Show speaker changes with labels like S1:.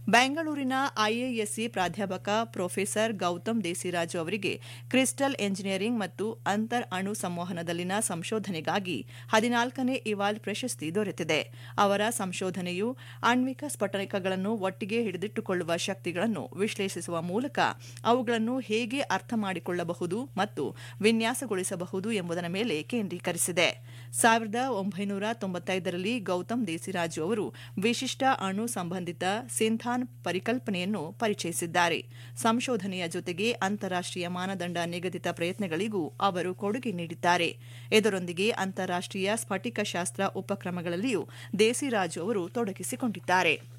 S1: ಬೆಂಗಳೂರಿನ ಐಎಎಸ್ಸಿ ಪ್ರಾಧ್ಯಾಪಕ ಪ್ರೊಫೆಸರ್ ಗೌತಮ್ ದೇಸಿರಾಜು ಅವರಿಗೆ ಕ್ರಿಸ್ಟಲ್ ಎಂಜಿನಿಯರಿಂಗ್ ಮತ್ತು ಅಂತರ್ ಅಣು ಸಂವಹನದಲ್ಲಿನ ಸಂಶೋಧನೆಗಾಗಿ ಹದಿನಾಲ್ಕನೇ ಇವಾಲ್ ಪ್ರಶಸ್ತಿ ದೊರೆತಿದೆ ಅವರ ಸಂಶೋಧನೆಯು ಆಣ್ವಿಕ ಸ್ಫಟಿಕಗಳನ್ನು ಒಟ್ಟಿಗೆ ಹಿಡಿದಿಟ್ಟುಕೊಳ್ಳುವ ಶಕ್ತಿಗಳನ್ನು ವಿಶ್ಲೇಷಿಸುವ ಮೂಲಕ ಅವುಗಳನ್ನು ಹೇಗೆ ಅರ್ಥ ಮಾಡಿಕೊಳ್ಳಬಹುದು ಮತ್ತು ವಿನ್ಯಾಸಗೊಳಿಸಬಹುದು ಎಂಬುದರ ಮೇಲೆ ಕೇಂದ್ರೀಕರಿಸಿದೆ ಸಾವಿರದ ಒಂಬೈನೂರ ತೊಂಬತ್ತೈದರಲ್ಲಿ ಗೌತಮ್ ದೇಸಿರಾಜು ಅವರು ವಿಶಿಷ್ಟ ಅಣು ಸಂಬಂಧಿತ ಸಿಂಥಾನ್ ಪರಿಕಲ್ಪನೆಯನ್ನು ಪರಿಚಯಿಸಿದ್ದಾರೆ ಸಂಶೋಧನೆಯ ಜೊತೆಗೆ ಅಂತಾರಾಷ್ಟೀಯ ಮಾನದಂಡ ನಿಗದಿತ ಪ್ರಯತ್ನಗಳಿಗೂ ಅವರು ಕೊಡುಗೆ ನೀಡಿದ್ದಾರೆ ಇದರೊಂದಿಗೆ ಅಂತಾರಾಷ್ಟೀಯ ಸ್ಫಟಿಕಶಾಸ್ತ್ರ ಉಪಕ್ರಮಗಳಲ್ಲಿಯೂ ದೇಸಿರಾಜು ಅವರು ತೊಡಗಿಸಿಕೊಂಡಿದ್ದಾರೆ